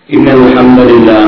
إن الحمد لله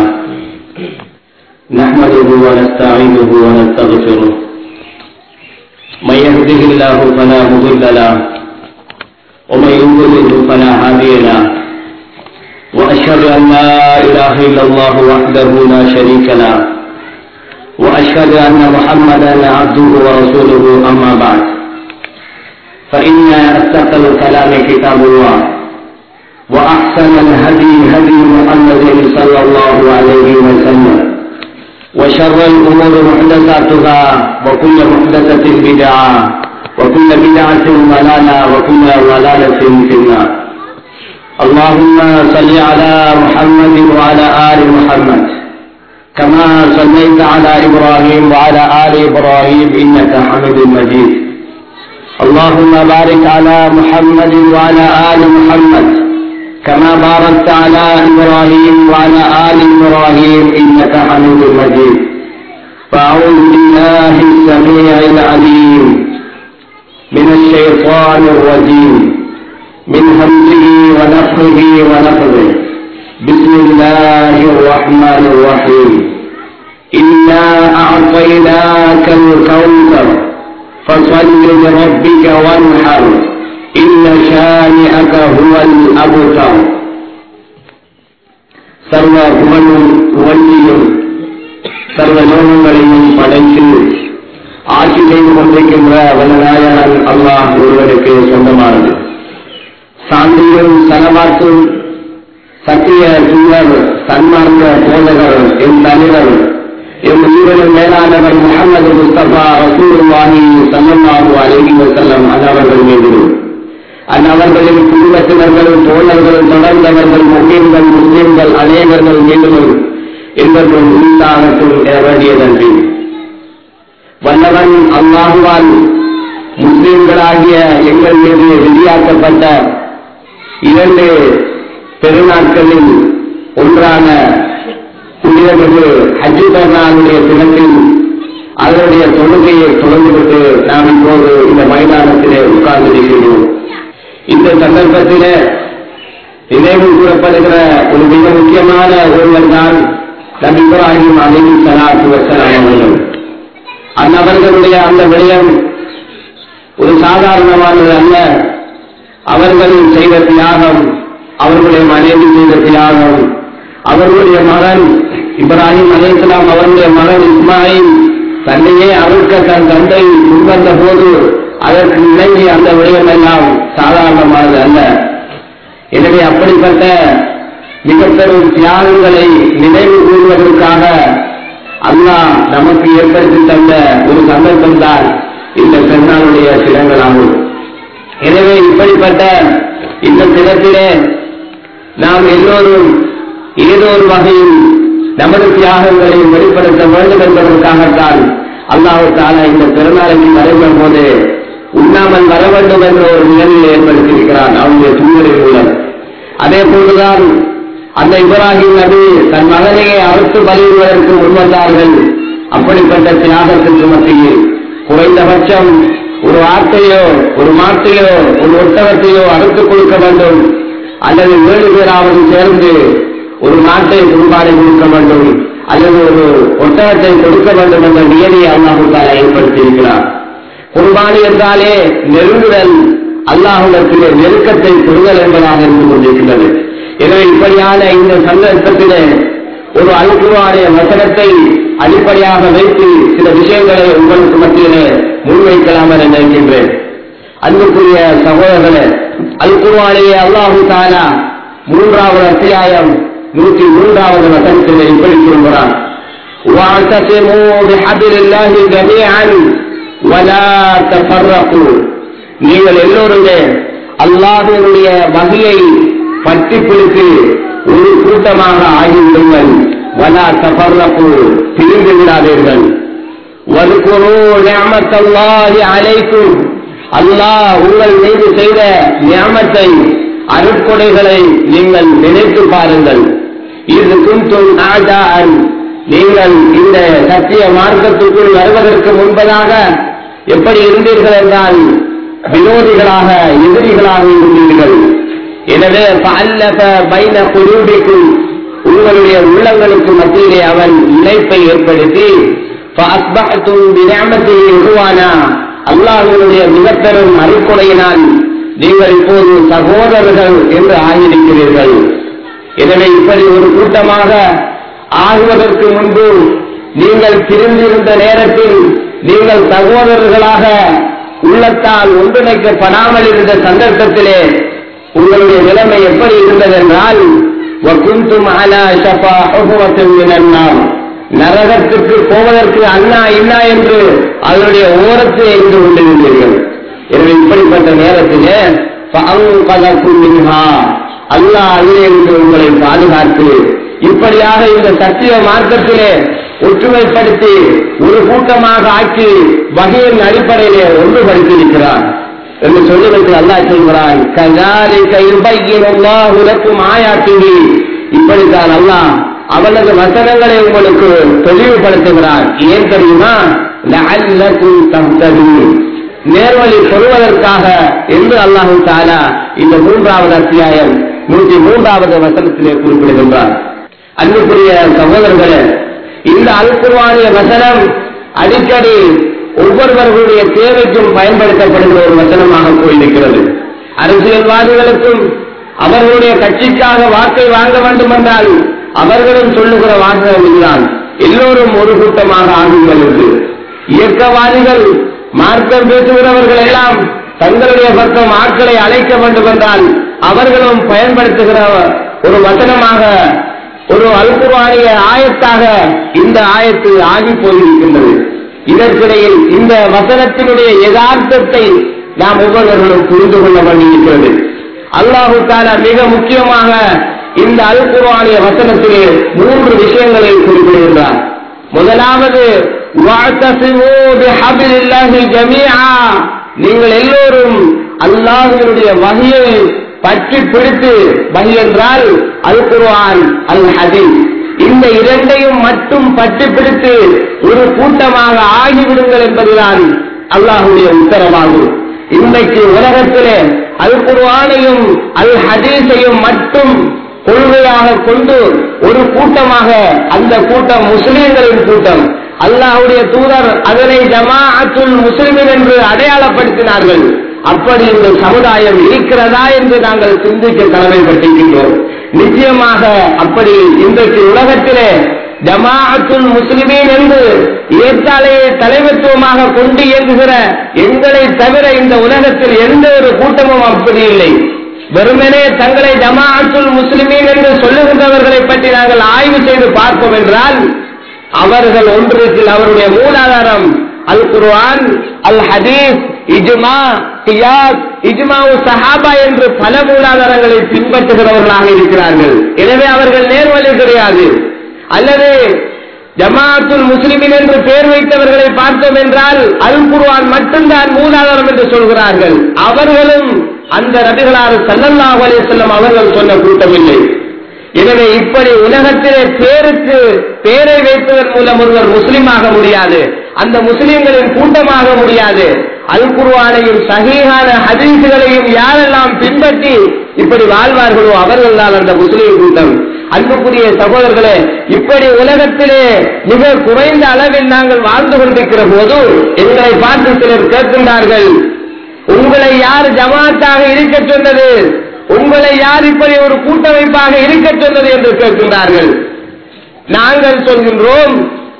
نحمده ونستعينه ونستغفره من يهده الله فلا مضل له ومن يضلل فلا هادي له وأشهد أن لا إله إلا الله وحده لا شريك له وأشهد أن محمدا عبده ورسوله أما بعد فإن أصدق الكلام كتاب الله وأحسن الهدي هدي محمد صلى الله عليه وسلم وشر الأمور محدثاتها وكل محدثة بدعة وكل بدعة ضلالة وكل ضلالة في النار اللهم صل على محمد وعلى آل محمد كما صليت على إبراهيم وعلى آل إبراهيم إنك حميد مجيد اللهم بارك على محمد وعلى آل محمد كما باركت على إبراهيم وعلى آل إبراهيم إنك حميد مجيد فأعوذ بالله السميع العليم من الشيطان الرجيم من همزه ونفخه ونفخه بسم الله الرحمن الرحيم إنا أعطيناك الكوثر فصل لربك وانحر إن شانئك هو الأبتر சர்வ புகழும் புகழ்ச்சியும் சர்வ லோகங்களையும் படைத்து ஆட்சி செய்து கொண்டிருக்கின்ற வல்லநாயகன் அல்லாஹ் ஒருவருக்கு சொந்தமானது சாந்தியும் சனவாற்றும் சத்திய சூழல் சன்மார்ந்த போதகர் என் தலைவர் என் உயிரின் மேலானவர் முகமது முஸ்தபா ரசூலுல்லாஹி சல்லல்லாஹு அலைஹி வஸல்லம் அன்னவர்கள் மீது அந்நவர்களின் குடும்பத்தினர்கள் தோழர்கள் தொடர்ந்தவர்கள் முஸ்லீம்கள் முஸ்லீம்கள் அநேகர்கள் மீண்டும் என்பதும் உண்டாகட்டும் வேண்டியதன்றி வல்லவன் அல்லாஹுவால் முஸ்லீம்களாகிய எங்கள் மீது விதியாக்கப்பட்ட இரண்டு பெருநாட்களில் ஒன்றான புனிதமிகு ஹஜ்ஜு பெருநாளுடைய தினத்தில் அதனுடைய தொழுகையை தொடர்ந்துவிட்டு நாம் இப்போது இந்த மைதானத்திலே உட்கார்ந்திருக்கிறோம் இந்த சந்தர்ப்பத்திலே நினைவு கூறப்படுகிற ஒரு மிக முக்கியமான ஒருவர் தான் நபி இப்ராஹிம் அலி சலாத்து வசலாம் அவர்கள் அந்நபர்களுடைய அந்த விடயம் ஒரு சாதாரணமானது அல்ல அவர்கள் செய்த தியாகம் அவர்களுடைய மனைவி செய்த தியாகம் அவர்களுடைய மகன் இப்ராஹிம் அலிஸ்லாம் அவர்களுடைய மகன் இஸ்மாயில் தன்னையே அறுக்க தன் தந்தை முன்வந்த போது அதற்கு இணங்கி அந்த விடயம் எல்லாம் சாதாரணமானது அல்ல எனவே அப்படிப்பட்ட மிக பெரும் தியாகங்களை நினைவு கூறுவதற்காக அல்லாஹ் நமக்கு ஏற்படுத்தி தந்த ஒரு சந்தர்ப்பம் தான் இந்த பெருநாளுடைய தினங்களாகும் எனவே இப்படிப்பட்ட இந்த தினத்திலே நாம் எல்லோரும் ஏதோ ஒரு வகையில் நமது தியாகங்களை வெளிப்படுத்த வேண்டும் என்பதற்காகத்தான் அல்லாஹு தாலா இந்த பெருநாளைக்கு வருகிற போது உண்ணாமல் வர வேண்டும் என்ற ஒரு நிலையை ஏற்படுத்தியிருக்கிறான் அவனுடைய தூதரின் மூலம் அதே போதுதான் அந்த இப்ராஹிம் நபி தன் மகனையை அறுத்து பலியிடுவதற்கு முன்வந்தார்கள் அப்படிப்பட்ட தியாகத்திற்கு மத்தியில் குறைந்தபட்சம் ஒரு வார்த்தையோ ஒரு மாட்டையோ ஒரு ஒட்டகத்தையோ அறுத்துக் கொடுக்க வேண்டும் அல்லது ஏழு பேராவது சேர்ந்து ஒரு நாட்டை குறுபாடை கொடுக்க வேண்டும் அல்லது ஒரு ஒட்டகத்தை கொடுக்க வேண்டும் என்ற நியதியை அல்லாஹுத்தாலா ஏற்படுத்தியிருக்கிறார் குர்பானி என்றாலே நெருங்குதல் அல்லாஹுடத்திலே நெருக்கத்தை பெறுதல் என்பதாக இருந்து கொண்டிருக்கிறது எனவே இப்படியான இந்த சந்தர்ப்பத்திலே ஒரு அழுக்குவாடைய வசனத்தை அடிப்படையாக வைத்து சில விஷயங்களை உங்களுக்கு மத்தியிலே முன்வைக்கலாம் என நினைக்கின்றேன் அன்புக்குரிய சகோதரர்களே அல்குர்வானிலே அல்லாஹு தாலா மூன்றாவது அத்தியாயம் நூற்றி மூன்றாவது வசனத்திலே இப்படி சொல்கிறான் واعتصموا بحبل الله جميعا ولا تفرقوا நீங்கள் எல்லோருமே அல்லாஹினுடைய வகையை பற்றி பிடித்து ஒரு கூட்டமாக ஆகிவிடுங்கள் வலா தபர்ரப்பு பிரிந்து விடாதீர்கள் வதுக்குரு ஞாமத்தல்லாஹி அலைக்கும் அல்லாஹ் உங்கள் மீது செய்த ஞாமத்தை அருட்கொடைகளை நீங்கள் நினைத்து பாருங்கள் இது குந்தும் ஆஜான் நீங்கள் இந்த சத்திய மார்க்கத்துக்குள் வருவதற்கு முன்பதாக எப்படி இருந்தீர்கள் என்றால் விரோதிகளாக எதிரிகளாக இருந்தீர்கள் எனவே பல்லப பைன குரூபிக்கும் உள்ளங்களுக்கு மத்தியிலே அவன் இணைப்பை ஏற்படுத்தி فَأَصْبَحْتُمْ بِنِعْمَتِهِ إِخْوَانًا அல்லாஹ்வினுடைய மிகப்பெரும் அருட்கொடையினால் நீங்கள் இப்போது சகோதரர்கள் என்று ஆகியிருக்கிறீர்கள் எனவே இப்படி ஒரு கூட்டமாக ஆகுவதற்கு முன்பு நீங்கள் பிரிந்திருந்த நேரத்தில் நீங்கள் சகோதரர்களாக உள்ளத்தால் ஒன்றிணைக்கப்படாமல் இருந்த சந்தர்ப்பத்திலே உங்களுடைய நிலைமை எப்படி இருந்ததென்றால் وَكُنْتُمْ عَلَى شَفَا حُفْرَةٍ مِنَ النَّارِ நரகத்துக்கு போவதற்கு அண்ணா இன்னா என்று அதனுடைய ஓரத்தில் இருந்து கொண்டிருந்தீர்கள் எனவே இப்படிப்பட்ட நேரத்திலே فَأَنْقَذَكُم مِّنْهَا அல்லாஹ் அதிலிருந்து உங்களை பாதுகாத்து இப்படியாக இந்த சத்திய மார்க்கத்திலே ஒற்றுமைப்படுத்தி ஒரு கூட்டமாக ஆக்கி வகையின் அடிப்படையிலே ஒன்றுபடுத்தியிருக்கிறார் என்று சொல்லுவதற்கு அல்லாஹ் சொல்கிறான் கஜாலிக யுபையினுல்லாஹு லக்கும் ஆயாத்திஹி இப்படித்தான் அல்லாஹ் அவனது வசனங்களை உங்களுக்கு தெளிவுபடுத்துகிறார் ஏன் தெரியுமா லஅல்லக்கும் தஹ்ததூன் நேர்வழி பெறுவதற்காக என்று அல்லாஹு தாலா இந்த மூன்றாவது அத்தியாயம் நூற்றி மூன்றாவது வசனத்திலே குறிப்பிடுகின்றார் அன்புக்குரிய சகோதரர்களே இந்த அல்குர்வானிய வசனம் அடிக்கடி ஒவ்வொருவர்களுடைய தேவைக்கும் பயன்படுத்தப்படுகிற ஒரு வசனமாக போயிருக்கிறது அரசியல்வாதிகளுக்கும் அவர்களுடைய கட்சிக்காக வாக்கை வாங்க வேண்டும் என்றால் அவர்களும் சொல்லுகிற வாசகம் இதுதான் எல்லோரும் ஒரு கூட்டமாக ஆகுங்கள் என்று இயக்கவாதிகள் மார்க்கம் பேசுகிறவர்கள் எல்லாம் தங்களுடைய பக்கம் ஆட்களை அழைக்க வேண்டும் என்றால் அவர்களும் பயன்படுத்துகிற ஒரு வசனமாக ஒரு அல்குவானிய ஆயத்தாக இந்த ஆயத்து ஆகி போயிருக்கின்றது இதற்கிடையில் இந்த வசனத்தினுடைய யதார்த்தத்தை நாம் ஒவ்வொருவர்களும் புரிந்து கொள்ள வேண்டியிருக்கிறது அல்லாஹு தாலா மிக முக்கியமாக இந்த அல் குர்ஆனிய வசனத்திலே மூன்று விஷயங்களை குறிப்பிடுகின்றார் முதலாவது வஅத்தஸிமூ பிஹப்லில்லாஹி ஜமீஆ நீங்கள் எல்லோரும் அல்லாஹ்வினுடைய வகையை பற்றி பிடித்து வகை என்றால் அல் குர்ஆன் அல் ஹதீஸ் இந்த இரண்டையும் மட்டும் பற்றி பிடித்து ஒரு கூட்டமாக ஆகிவிடுங்கள் என்பதுதான் அல்லாஹுடைய உத்தரவாகும் இன்றைக்கு உலகத்திலே அல் குர்ஆனையும் அல் ஹதீஸையும் மட்டும் கொள்கையாக கொண்டு ஒரு கூட்டமாக அந்த கூட்டம் முஸ்லிம்களின் கூட்டம் அல்லாஹுடைய தூதர் அதனை ஜமாஅத்துல் முஸ்லிமின் என்று அடையாளப்படுத்தினார்கள் அப்படி இந்த சமுதாயம் இருக்கிறதா என்று நாங்கள் சிந்திக்க கடமைப்பட்டிருக்கின்றோம் நிச்சயமாக அப்படி இன்றைக்கு உலகத்திலே ஜமாஅத்துல் முஸ்லிமீன் என்று ஏற்றாலேயே தலைமைத்துவமாக கொண்டு இயங்குகிற எங்களை தவிர இந்த உலகத்தில் எந்த ஒரு கூட்டமும் அப்படி இல்லை வெறுமனே தங்களை ஜமாஅத்துல் முஸ்லிமீன் என்று சொல்லுகின்றவர்களை பற்றி நாங்கள் ஆய்வு செய்து பார்ப்போம் என்றால் அவர்கள் ஒன்றிற்கு அவருடைய மூலாதாரம் அல் குர்ஆன் அல் ஹதீஸ் இஜ்மா கியாஸ் இஜ்மாவு சஹாபா என்று பல மூலாதாரங்களை பின்பற்றுகிறவர்களாக இருக்கிறார்கள் எனவே அவர்கள் நேர்வழி கிடையாது அல்லது ஜமாஅத்துல் முஸ்லிமின் என்று பெயர் வைத்தவர்களை பார்த்தோம் என்றால் அல் குர்ஆன் மட்டும்தான் மூலாதாரம் என்று சொல்கிறார்கள் அவர்களும் அந்த நபிகளார் ஸல்லல்லாஹு அலைஹி வஸல்லம் அவர்கள் சொன்ன கூட்டமில்லை எனவே இப்படி உலகத்திலே பேருக்கு பேரை வைப்பதன் மூலம் ஒருவர் முஸ்லிமாக முடியாது அந்த முஸ்லிம்களின் கூட்டமாக முடியாது அல் குர்ஆனையும் சஹீஹான ஹதீஸ்களையும் யாரெல்லாம் பின்பற்றி இப்படி வாழ்வார்களோ அவர்கள் தான் அந்த முஸ்லிம் கூட்டம் அன்புக்குரிய சகோதரர்களே இப்படி உலகத்திலே மிக குறைந்த அளவில் நாங்கள் வாழ்ந்து கொண்டிருக்கிற போது எங்களை பார்த்து சிலர் கேட்கின்றார்கள் உங்களை யார் ஜமாத்தாக இருக்க சொன்னது உங்களை யார் இப்படி ஒரு கூட்டமைப்பாக இருக்க சொன்னது என்று கேட்கின்றார்கள் நாங்கள் சொல்கின்றோம்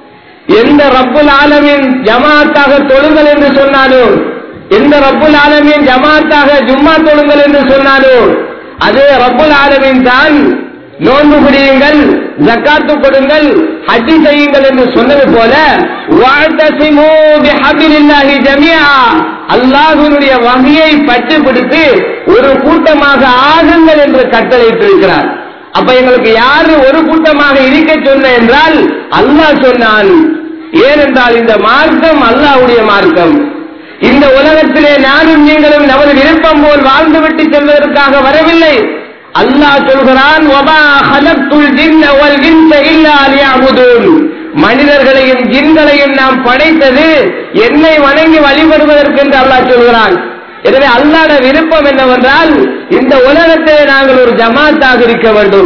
எந்த ரப்புல் ஆலமின் ஜமாத்தாக தொழுங்கள் என்று சொன்னாலும் எந்த ரப்புல் ஆலமின் ஜமாத்தாக ஜும்மா தொழுங்கள் என்று சொன்னாலும் அதே ரப்புல் ஆலமின் தான் நோன்பு பிடியுங்கள் ஜக்காத்து கொடுங்கள் ஹஜ்ஜி செய்யுங்கள் என்று சொன்னது போல வஅத்தஸிமூ பிஹப்லில்லாஹி ஜமீஆ அல்லாஹ்வினுடைய வகையை பற்றி பிடித்து ஒரு கூட்டமாக ஆகுங்கள் என்று கட்டளையிட்டிருக்கிறார் அப்ப எங்களுக்கு யாரு ஒரு கூட்டமாக இருக்க சொன்ன என்றால் அல்லாஹ் சொன்னான் ஏனென்றால் இந்த மார்க்கம் அல்லாஹ்வுடைய மார்க்கம் இந்த உலகத்திலே நானும் நீங்களும் நமது விருப்பம் போல் வாழ்ந்துவிட்டு செல்வதற்காக வரவில்லை அல்லாஹ் சொல்கிறான் "வமா ஹலக்துல் ஜின்ன வல் இன்ஸ இல்லா லியஅபுதூன்." மனிதர்களையும் ஜின்களையும் நாம் படைத்தது என்னை வணங்கி வழிபடுவதற்கு என்று அல்லாஹ் சொல்கிறான் எனவே அல்லாட விருப்பம் என்னவென்றால் இந்த உலகத்திலே நாங்கள் ஒரு ஜமாத்தாக இருக்க வேண்டும்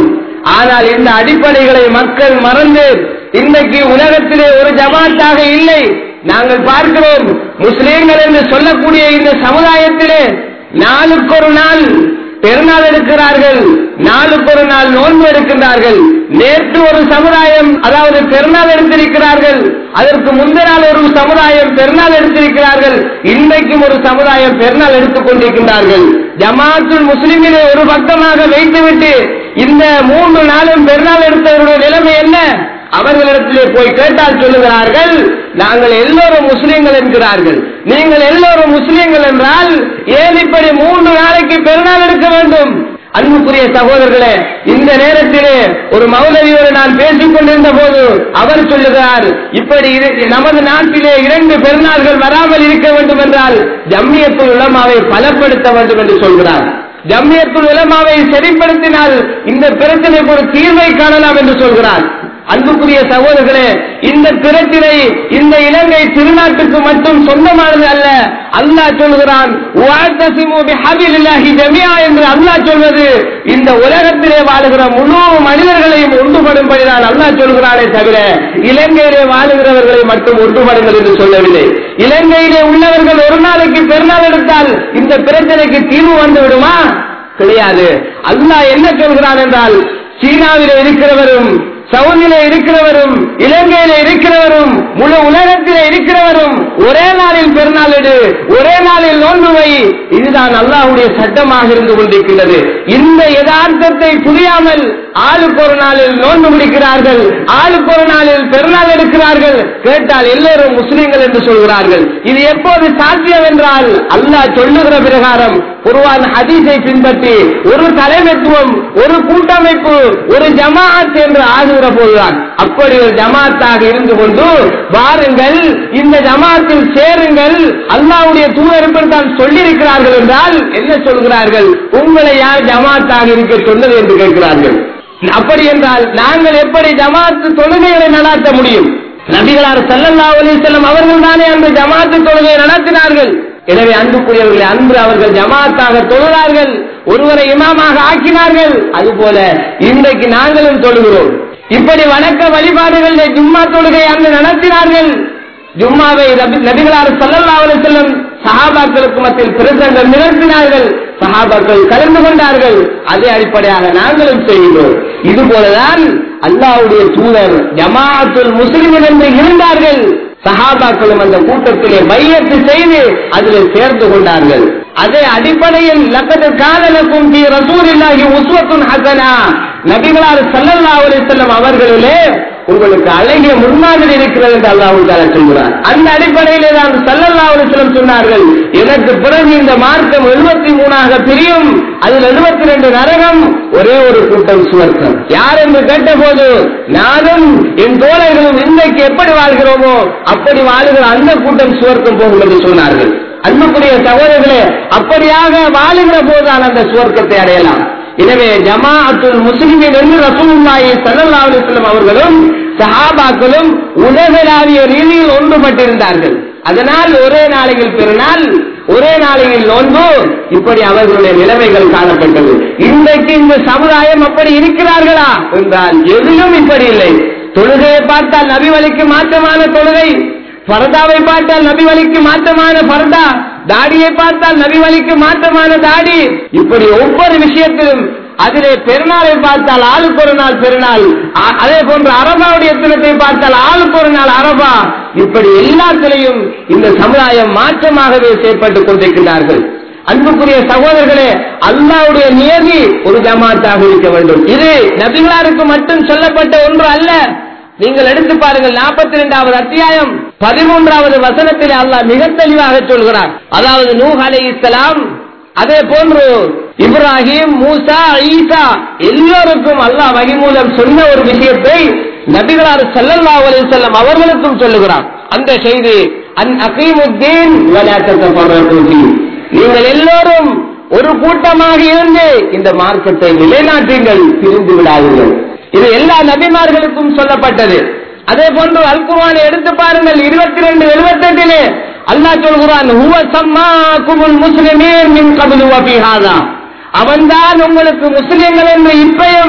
ஆனால் இந்த அடிப்படைகளை மக்கள் மறந்து இன்றைக்கு உலகத்திலே ஒரு ஜமாத்தாக இல்லை நாங்கள் பார்க்கிறோம் முஸ்லீம்கள் என்று சொல்லக்கூடிய இந்த சமுதாயத்திலே நாளுக்கொரு நாள் பெருநாள் எடுக்கிறார்கள் நாளுக்கு ஒரு நாள் நோன்பு எடுக்கின்றார்கள் நேற்று ஒரு சமுதாயம் அதாவது பெருநாள் எடுத்திருக்கிறார்கள் அதற்கு முந்தின நாள் ஒரு சமுதாயம் பெருநாள் எடுத்திருக்கிறார்கள் இன்றைக்கும் ஒரு சமுதாயம் பெருநாள் எடுத்துக் கொண்டிருக்கின்றார்கள் ஜமாத்துல் முஸ்லிமிலே ஒரு பக்கமாக வைத்துவிட்டு இந்த மூன்று நாளும் பெருநாள் எடுத்தவருடைய நிலைமை என்ன அவர்களிடத்திலே போய் கேட்டால் சொல்லுகிறார்கள் நாங்கள் எல்லோரும் முஸ்லீம்கள் என்கிறார்கள் நீங்கள் எல்லோரும் முஸ்லீம்கள் என்றால் ஏன் இப்படி மூன்று நாளைக்கு பெருநாள் எடுக்க வேண்டும் அன்புக்குரிய சகோதரர்களே இந்த நேரத்திலே ஒரு மௌலவியோடு நான் பேசிக் கொண்டிருந்த போது அவர் சொல்லுகிறார் இப்படி இரு- நமது நாட்டிலே இரண்டு பெருநாள்கள் வராமல் இருக்க வேண்டும் என்றால் ஜம்மியத்துல் உலமாவை பலப்படுத்த வேண்டும் என்று சொல்கிறார் ஜம்மியத்துல் உலமாவை சரிப்படுத்தினால் இந்த பிரச்சனைக்கு ஒரு தீர்வை காணலாம் என்று சொல்கிறார் அன்புக்குரிய சகோதரர்களே இந்த பிரச்சினை இந்த இலங்கை திருநாட்டுக்கு மட்டும் சொந்தமானது அல்ல அல்லாஹ் சொல்கிறான் "வஅத்தஸிமு பிஹபிலில்லாஹி ஜமீஆ" என்று அல்லாஹ் சொல்வது இந்த உலகத்திலே வாழுகிற முழு மனிதர்களையும் ஒன்றுபடும்படிதான் அல்லாஹ் சொல்கிறானே தவிர இலங்கையிலே வாழுகிறவர்களை மட்டும் ஒன்றுபடுங்கள் என்று சொல்லவில்லை இலங்கையிலே உள்ளவர்கள் ஒரு நாளைக்கு பெருநாள் எடுத்தால் இந்த பிரச்சனைக்கு தீர்வு வந்து விடுமா கிடையாது அல்லாஹ் என்ன சொல்கிறான் என்றால் சீனாவிலே இருக்கிறவரும் சவுதியில இருக்கிறவரும் இலங்கையில இருக்கிறவரும் முழு உலகத்தில இருக்கிறவரும் ஒரே நாளில் பெருநாள் எடு ஒரே நாளில் நோன்பு வை இதுதான் அல்லாஹ்வுடைய சட்டமாக இருந்து கொண்டிருக்கின்றது இந்த யதார்த்தத்தை புரியாமல் ஆளுக்கு ஒரு நாளில் நோன்பு முடிக்கிறார்கள் ஆளுக்கு ஒரு நாளில் பெருநாள் எடுக்கிறார்கள் கேட்டால் எல்லோரும் முஸ்லிம்கள் என்று சொல்கிறார்கள் இது எப்போது சாத்தியம் என்றால் அல்லாஹ் சொல்லுகிற பிரகாரம் குர்ஆன் ஹதீஸை பின்பற்றி ஒரு தலைமைத்துவம் ஒரு கூட்டமைப்பு ஒரு ஜமாஅத் என்று ஆகுகிற போதுதான் அப்படி ஒரு ஜமாத்தாக இருந்து கொண்டு வாருங்கள் இந்த ஜமாத்தில் சேருங்கள் அல்லாஹ்வுடைய தூதர் தான் சொல்லியிருக்கிறார்கள் என்றால் என்ன சொல்கிறார்கள் உங்களை யார் ஜமாத்தாக இருக்க சொன்னது என்று கேட்கிறார்கள் அப்படி என்றால் நாங்கள் எப்படி ஜமாத்து தொழுகைகளை நடாத்த முடியும் நபிகளார் ஸல்லல்லாஹு அலைஹி வஸல்லம் அவர்கள் தானே அந்த ஜமாத்து தொழுகையை நடத்தினார்கள் எனவே அன்புக்குரியவர்களை அன்று அவர்கள் ஜமாத்தாக தொழுகிறார்கள் ஒருவரை இமாமாக ஆக்கினார்கள் அதுபோல இன்றைக்கு நாங்களும் தொழுகிறோம் இப்படி வணக்க வழிபாடுகளில் ஜும்மா தொழுகை அன்று நடத்தினார்கள் ஜும்மாவை நபி- நபிகளார் ஸல்லல்லாஹு அலைஹி வஸல்லம் சஹாபாக்களுக்கு மத்தியில் பிரசங்கம் நிகழ்த்தினார்கள் சஹாபாக்கள் கலந்து கொண்டார்கள் அதே அடிப்படையாக நாங்களும் செய்கிறோம் இது போலதான் அல்லாஹ்வுடைய தூதர் ஜமாஅத்துல் முஸ்லிமின் என்று இருந்தார்கள் சஹாபாக்களும் அந்த கூட்டத்திலே பையத்து செய்து அதில் சேர்ந்து கொண்டார்கள் அதே அடிப்படையில் லக்கத்து காதலுக்கும் பி ரசூலில்லாஹி உஸ்வத்துன் ஹசனா நபிகளார் ஸல்லல்லாஹு அலைஹி வஸல்லம் அவர்களிலே உங்களுக்கு அழகிய முன்மாதிரி இருக்கிறது என்று அல்லாஹ் தாலா சொல்கிறார் அந்த அடிப்படையிலே தான் ஸல்லல்லாஹு அலைஹி வஸல்லம் சொன்னார்கள் எனக்கு பிறகு இந்த மார்க்கம் 73 மூணாக பிரியும் அதில் 72 ரெண்டு நரகம் ஒரே ஒரு கூட்டம் சுவர்க்கம் யார் என்று கேட்டபோது நானும் என் தோழர்களும் இன்றைக்கு எப்படி வாழ்கிறோமோ அப்படி வாழுகிற அந்த கூட்டம் சுவர்க்கம் போகும் என்று சொன்னார்கள் அன்புக்குரிய சகோதரர்களே அப்படியாக வாழுகிற போதுதான் அந்த சுவர்க்கத்தை அடையலாம் எனவே ஜமாஅத்துல் முஸ்லிமின் என்று ரசூலுல்லாஹி ஸல்லல்லாஹு அலைஹி வஸல்லம் அவர்களும் சஹாபாக்களும் உலகளாவிய ரீதியில் ஒன்றுபட்டிருந்தார்கள் அதனால் ஒரே நாளையில் பெருநாள் ஒரே நாளையில் நோன்பு இப்படி அவர்களுடைய நிலைமைகள் காணப்பட்டது இன்றைக்கு இந்த சமுதாயம் அப்படி இருக்கிறார்களா என்றால் எதிலும் இப்படி இல்லை தொழுகையை பார்த்தால் நபி வழிக்கு மாற்றமான தொழுகை பரதாவை பார்த்தால் நபி வழிக்கு மாற்றமான பரதா தாடியை பார்த்தால் நபி வழிக்கு மாற்றமான தாடி இப்படி ஒவ்வொரு விஷயத்திலும் அதிலே பெருநாளை பார்த்தால் ஆளுக்கு ஒரு நாள் பெருநாள் அ- அதே போன்று அரபாவுடைய தினத்தை பார்த்தால் ஆளுக்கு ஒரு நாள் அரபா இப்படி எல்லாத்திலையும் இந்த சமுதாயம் மாற்றமாகவே செயற்பட்டுக் கொண்டிருக்கிறார்கள் அன்புக்குரிய சகோதரர்களே அல்லாவுடைய நியதி ஒரு ஜமாத்தாக இருக்க வேண்டும் இது நபிகளாருக்கு மட்டும் சொல்லப்பட்ட ஒன்று அல்ல நீங்கள் எடுத்து பாருங்கள் நாற்பத்தி இரண்டாவது அத்தியாயம் பதிமூன்றாவது வசனத்தில் அல்லாஹ் மிக தெளிவாக சொல்கிறார் அதாவது நூஹ் அலைஹிஸ்ஸலாம் அதே போன்று இப்ராஹிம் மூசா ஈசா எல்லோருக்கும் அல்லாஹ் வகி மூலம் சொன்ன ஒரு விஷயத்தை நபிகளார் ஸல்லல்லாஹு அலைஹி வஸல்லம் அவர்களுக்கும் சொல்லுகிறார் அந்த செய்தி அன் அகீமுத்தீன் வலா தத்தஃபர்ரகு ஃபீஹ். நீங்கள் எல்லோரும் ஒரு கூட்டமாக இருந்து இந்த மார்க்கத்தை நிலைநாட்டுங்கள் பிரிந்து விடாதீர்கள் இது எல்லா நபிமார்களுக்கும் சொல்லப்பட்டது அதே போன்று அல் குர்ஆனை எடுத்து பாருங்கள் இருபத்தி ரெண்டு எழுபத்தெட்டிலே அல்லாஹ் சொல்கிறான் "ஹுவ சம்மாக்குமுல் முஸ்லிமீன் மின் கப்லு வ ஃபீ ஹாதா." அவன்தான் உங்களுக்கு முஸ்லிம்கள் என்று இப்பையும்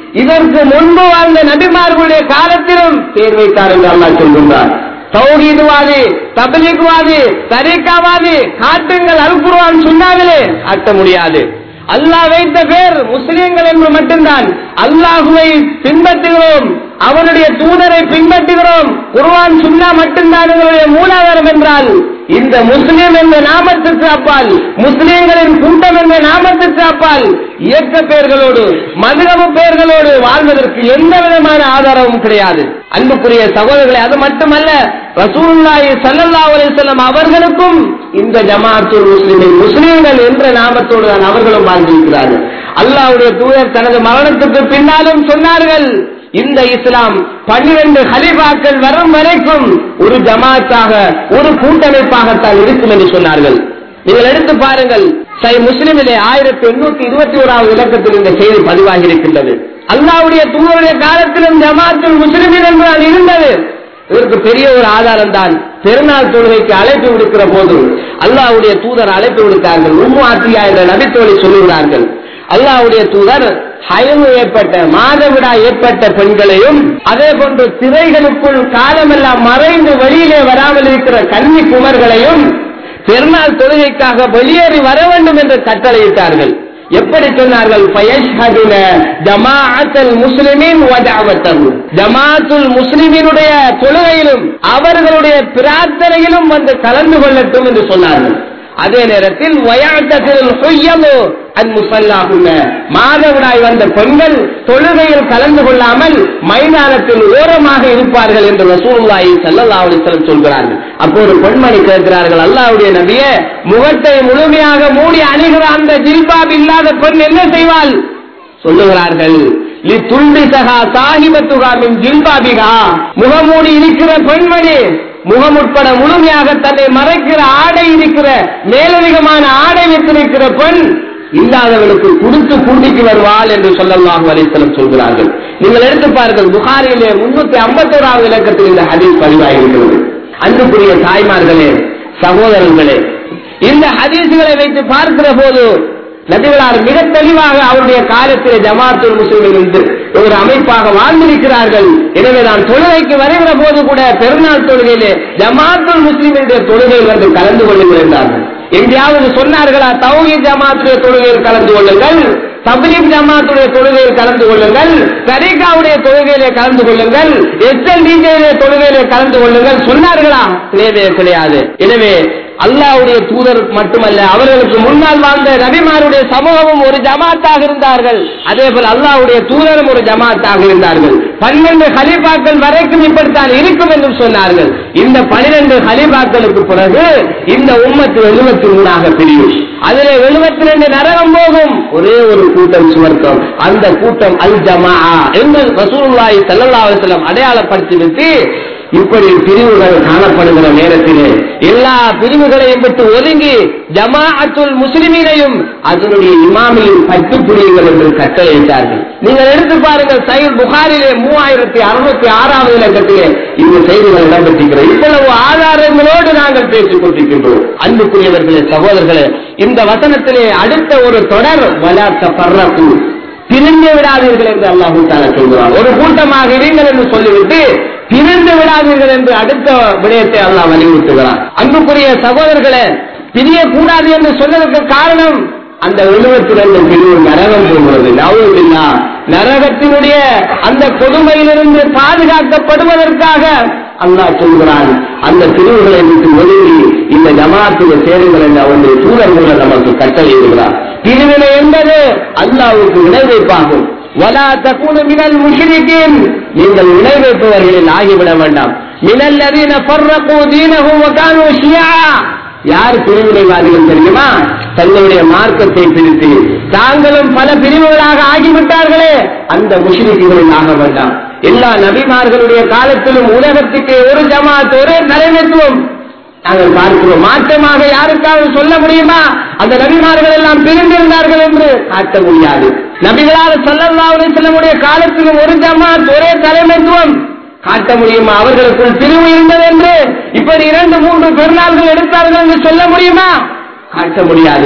இதற்கு முன்பு வாழ்ந்த நபிமார்களுடைய காலத்திலும் பேர் வைத்தார் என்று அல்லாஹ் சொல்கின்றார் தௌஹீதுவாதி தபலிக்வாதி தரீக்காவாதி காட்டுங்கள் அல்குருவான் சொன்னாங்களே காட்ட முடியாது அல்லாஹ் வைத்த பேர் முஸ்லிம்கள் என்று மட்டும்தான் அல்லாஹுவை பின்பற்றுகிறோம் அவனுடைய தூதரை பின்பற்றுகிறோம் குர்ஆன் சுன்னா மட்டும்தான் எங்களுடைய மூலாதாரம் என்றால் இந்த முஸ்லிம் என்ற நாமத்துக்கு அப்பால் முஸ்லிம்களின் கூட்டம் என்ற நாமத்துக்கு அப்பால் இயக்க பெயர்களோடு மதுரவு பெயர்களோடு வாழ்வதற்கு எந்த விதமான ஆதாரமும் கிடையாது அன்புக்குரிய சகோதரர்களே அது மட்டுமல்ல ரசூலுல்லாஹி ஸல்லல்லாஹு அலைஹி வஸல்லம் அவர்களுக்கும் இந்த ஜமாஅத்துல் முஸ்லிமின் முஸ்லிம்கள் என்ற நாமத்தோடு தான் அவர்களும் வாழ்ந்திருக்கிறார்கள் அல்லாஹ்வுடைய தூதர் தனது மரணத்துக்கு பின்னாலும் சொன்னார்கள் இந்த இஸ்லாம் பன்னிரண்டு ஹலிபாக்கள் வரும் வரைக்கும் ஒரு ஜமாத்தாக ஒரு கூட்டமைப்பாகத்தான் இருக்கும் என்று சொன்னார்கள் நீங்கள் எடுத்து பாருங்கள் சை முஸ்லிமிலே ஆயிரத்தி எண்ணூத்தி இருபத்தி ஓராவது இலக்கத்தில் இந்த செய்தி பதிவாகி இருக்கின்றது அல்லாவுடைய தூதருடைய காலத்திலும் ஜமாத்துல் முஸ்லிமின் என்றால் இருந்தது இதற்கு பெரிய ஒரு ஆதாரம் தான் பெருநாள் தொழுகைக்கு அழைப்பு விடுக்கிற போது அல்லாவுடைய தூதர் அழைப்பு விடுத்தார்கள் உம்மு ஆத்தியா என்ற நபித்தோழி சொல்லுகிறார்கள் அல்லாவுடைய தூதர் ஹயமு ஏற்பட்ட மாதவிடா ஏற்பட்ட பெண்களையும் அதே போன்று திரைகளுக்குள் காலமெல்லாம் மறைந்து வெளியிலே வராமல் இருக்கிற கன்னி குமர்களையும் பெருநாள் தொழுகைக்காக வெளியேறி வர வேண்டும் என்று கட்டளையிட்டார்கள் எப்படி சொன்னார்கள் ஃபயஷ்ஹதுன ஜமாஅத்துல் முஸ்லிமின் வ தஅவத்தஹு ஜமாஅத்துல் முஸ்லிமினுடைய தொழுகையிலும் அவர்களுடைய பிரார்த்தனையிலும் வந்து கலந்து கொள்ளட்டும் என்று சொன்னார்கள் அதே நேரத்தில் வயாத்தத்தில் ஹுய்யமு அன் முசல்லாகுன மாதவிடாய் வந்த பெண்கள் தொழுகையில் கலந்து கொள்ளாமல் மைதானத்தில் ஓரமாக இருப்பார்கள் என்று ரசூலுல்லாஹி ஸல்லல்லாஹு அலைஹி வஸல்லம் சொல்கிறார்கள் அப்போ ஒரு பெண்மணி கேட்கிறார்கள் அல்லாஹ்வுடைய நபியே முகத்தை முழுமையாக மூடி அணிகிற அந்த ஜில்பாப் இல்லாத பெண் என்ன செய்வாள் சொல்லுகிறார்கள் லி துல்பி சகா சாஹிபத்துகா மின் ஜில்பாபிகா முகமூடி இருக்கிற பெண்மணி முகம் உட்பட முழுமையாக தன்னை மறைக்கிற ஆடை இருக்கிற மேலதிகமான ஆடை வைத்திருக்கிற பெண் இல்லாதவர்களுக்கு கொடுத்து கூட்டிக்கு வருவாள் என்று சொல்லலாம் வலைத்தலம் சொல்கிறார்கள் நீங்கள் எடுத்து பாருங்கள் புகாரிலே முன்னூத்தி ஐம்பத்தோராவது இலக்கத்தில் இந்த ஹதீஸ் பதிவாகியிருக்கிறது அன்புக்குரிய தாய்மார்களே சகோதரர்களே இந்த ஹதீசுகளை வைத்து பார்க்கிற போது நபிகளார் மிக தெளிவாக அவருடைய காலத்தில் ஜமாத்துல் முஸ்லிமின் என்று ஒரு அமைப்பாக வாழ்ந்திருக்கிறார்கள் எனவே நான் தொழுகைக்கு வருகிற போது கூட பெருநாள் தொழுகையிலே ஜமாத்துல் முஸ்லிமினுடைய தொழுகையில் வந்து கலந்து கொள்ளுகிறார்கள் எங்கேயாவது சொன்னார்களா தௌஹி ஜமாத்துடைய தொழுகையில் கலந்து கொள்ளுங்கள் தப்லீக் ஜமாத்துடைய தொழுகையில் கலந்து கொள்ளுங்கள் தரீகாவுடைய தொழுகையிலே கலந்து கொள்ளுங்கள் எஸ்எல் டிஜேடைய தொழுகையிலே கலந்து கொள்ளுங்கள் சொன்னார்களா கிடையவே கிடையாது எனவே அல்லாவுடைய தூதர் மட்டுமல்ல அவர்களுக்கு முன்னால் வாழ்ந்த நபிமாருடைய சமூகமும் ஒரு ஜமாத்தாக இருந்தார்கள் அதே போல அல்லாவுடைய தூதரும் ஒரு ஜமாத்தாக இருந்தார்கள் பன்னிரண்டு ஹலிபாக்கள் வரைக்கும் இப்படித்தான் இருக்கும் என்று சொன்னார்கள் இந்த பனிரெண்டு ஹலிபாக்களுக்கு பிறகு இந்த உம்மத்து எழுபத்தி மூணாக பிரியும் அதிலே எழுபத்தி ரெண்டு நரகம் போகும் ஒரே ஒரு கூட்டம் சுவர்க்கம் அந்த கூட்டம் அல் ஜமா என்று ரசூலுல்லாஹி ஸல்லல்லாஹு அலைஹி வஸல்லம் அடையாளப்படுத்தி விட்டு இப்படி பிரிவுகள் காணப்படுகிற நேரத்திலே எல்லா பிரிவுகளையும் விட்டு ஒதுங்கி ஜமாஅத்துல் முஸ்லிமீனையும் அதனுடைய இமாமையும் பட்டு புரியுங்கள் என்று கட்டளையிட்டார்கள் நீங்கள் எடுத்து பாருங்கள் சைல் புகாரிலே மூவாயிரத்தி அறுநூத்தி ஆறாவது இலக்கத்திலே இந்த செய்திகள் இடம்பெற்றிருக்கிறது இவ்வளவு ஆதாரங்களோடு நாங்கள் பேசிக் கொண்டிருக்கின்றோம் அன்புக்குரியவர்களே சகோதரர்களே இந்த வசனத்திலே அடுத்த ஒரு தொடர் வலாத்த பர்ரப்பு பிரிந்து விடாதீர்கள் என்று அல்லாஹு தாலா சொல்கிறார் ஒரு கூட்டமாக இருங்கள் என்று சொல்லிவிட்டு பிரிந்து விடாதீர்கள் என்று அடுத்த விடயத்தை அல்லாஹ் வலியுறுத்துகிறார் அன்புக்குரிய சகோதரர்களே பிரியக்கூடாது என்று சொன்னதற்கு காரணம் அந்த எழுபத்தி ரெண்டு பிரிவு நரகம் போகிறது நவதில்லா நரகத்தினுடைய அந்த கொடுமையிலிருந்து பாதுகாக்கப்படுவதற்காக அல்லாஹ் சொல்கிறான் அந்த பிரிவுகளை விட்டு ஒதுங்கி இந்த ஜமாத்தில் சேருங்கள் என்று அவனுடைய தூதர் மூலம் நமக்கு கட்டளையிடுகிறார் பிரிவினை என்பது அல்லாவுக்கு இணை வைப்பாகும் வலா தகுனு மினல் முஷ்ரிகீன் நீங்கள் இணை வைப்பவர்களில் ஆகிவிட வேண்டாம் மினல் லதீன ஃபர்ரகு தீனஹும் வகானு ஷியா யார் பிரிவினைவாதிகள் தெரியுமா தங்களுடைய மார்க்கத்தை பிரித்து தாங்களும் பல பிரிவுகளாக ஆகிவிட்டார்களே அந்த முஷ்ரிக்குகளில் ஆக வேண்டாம் எல்லா நபிமார்களுடைய காலத்திலும் உலகத்துக்கு ஒரு ஜமாத் ஒரு தலைமைத்துவம் நாங்கள் பார்க்கிறோம் மாற்றமாக யாருக்காவது சொல்ல முடியுமா அந்த நபிமார்கள் எல்லாம் பிரிந்திருந்தார்கள் என்று காட்ட முடியாது நபிகளால் சொல்லல்லாவுடைய செல்லமுடைய காலத்திலும் ஒரு ஜமாத் ஒரே தலைமைத்துவம் காட்ட முடியுமா அவர்களுக்குள் பிரிவு இருந்தது என்று இப்படி இரண்டு மூன்று பெருநாள்கள் எடுத்தார்கள் என்று சொல்ல முடியுமா காட்ட முடியாது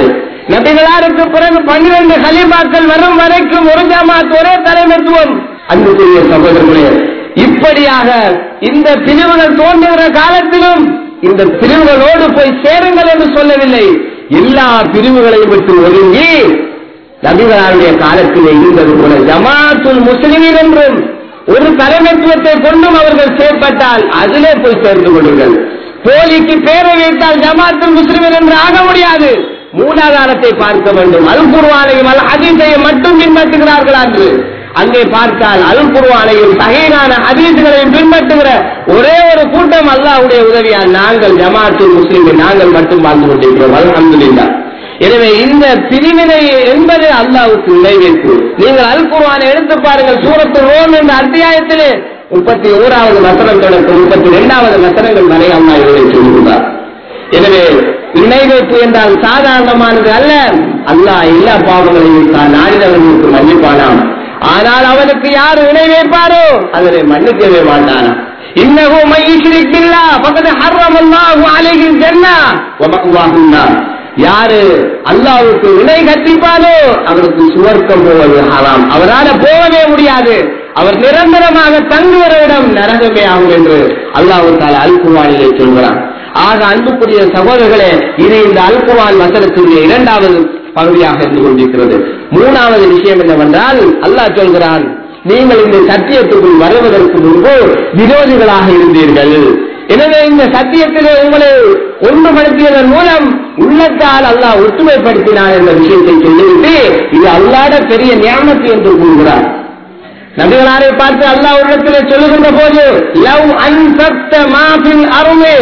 நபிகளாருக்கு பிறகு பன்னிரண்டு கலிபாக்கள் வரும் வரைக்கும் ஒரு ஜமாத் ஒரே தலைமைத்துவம் அன்புக்குரிய சகோதரர்களே இப்படியாக இந்த பிரிவுகள் தோன்றுகிற காலத்திலும் இந்த பிரிவுகளோடு போய் சேருங்கள் என்று சொல்லவில்லை எல்லா பிரிவுகளையும் விட்டு ஒதுங்கி நபிகளாருடைய காலத்திலே இருந்தது போல ஜமாத்துல் முஸ்லிமின் என்றும் ஒரு தலைமைத்துவத்தை கொண்டும் அவர்கள் செயற்பட்டால் அதிலே போய் சேர்ந்து கொள்ளுங்கள் போலிக்கு பேரை வைத்தால் ஜமாத்துல் முஸ்லிமின் என்று ஆக முடியாது மூலாதாரத்தை பார்க்க வேண்டும் அல் குர்வானையும் அல் ஹதீஸையும் மட்டும் பின்பற்றுகிறார்களா என்று அங்கே பார்த்தால் அல் குர்வானையும் சகையான ஹதீஸ்களையும் பின்பற்றுகிற ஒரே ஒரு கூட்டம் அல்லாஹ்வுடைய உதவியால் நாங்கள் ஜமாத்துல் முஸ்லிமின் நாங்கள் மட்டும் வாழ்ந்து கொண்டிருக்கிறோம் அல்ஹம்துலில்லாஹ் எனவே இந்த பிரிவினை என்பது அல்லாவுக்கு நிறைவேற்று நீங்கள் அல் குர்ஆனை எடுத்து பாருங்கள் சூரத்து ரோம் என்ற அத்தியாயத்திலே முப்பத்தி ஓராவது வசனம் தொடக்கம் முப்பத்தி இரண்டாவது வசனங்கள் வரை அல்லாஹ் இதை சொல்லுகிறார் எனவே இணை வைப்பு என்றால் சாதாரணமானது அல்ல அல்லாஹ் எல்லா பாவங்களையும் தான் நாடினவர்களுக்கு மன்னிப்பானாம் ஆனால் அவனுக்கு யார் இணை வைப்பாரோ அதனை மன்னிக்கவே மாட்டானாம் இன்னஹு மையிஷ்ரிக் பில்லாஹ் ஃபகத் ஹர்ரமல்லாஹு அலைஹில் ஜன்னah வ மஅவாஹுன் நார் யாரு அல்லாவுக்கு இணை கற்பிப்பாரோ அவருக்கு சுவர்க்கம் போவது ஹராம் அவரால போகவே முடியாது அவர் நிரந்தரமாக தங்குகிற இடம் நரகமே ஆகும் என்று அல்லாஹு தாலா அல் குர்ஆனிலே சொல்கிறான் ஆக அன்புக்குரிய சகோதரர்களே இது இந்த அல் குர்ஆன் வசனத்துடைய இரண்டாவது பகுதியாக இருந்து கொண்டிருக்கிறது மூணாவது விஷயம் என்னவென்றால் அல்லாஹ் சொல்கிறான் நீங்கள் இந்த சத்தியத்துக்குள் வருவதற்கு முன்பு விரோதிகளாக இருந்தீர்கள் எனவே இந்த சத்தியத்திலே உங்களை ஒன்றுபடுத்தியதன் மூலம் உள்ளத்தால் அல்லாஹ் ஒற்றுமைப்படுத்தினார் என்ற விஷயத்தை சொல்லிவிட்டு இது அல்லாத பெரிய ஞானத்து என்று கூறுகிறார் நபிகளாரை பார்த்து அல்லாஹ் உள்ளத்திலே சொல்லுகின்ற போது லவ் அன்சப்த மாபில் அருமே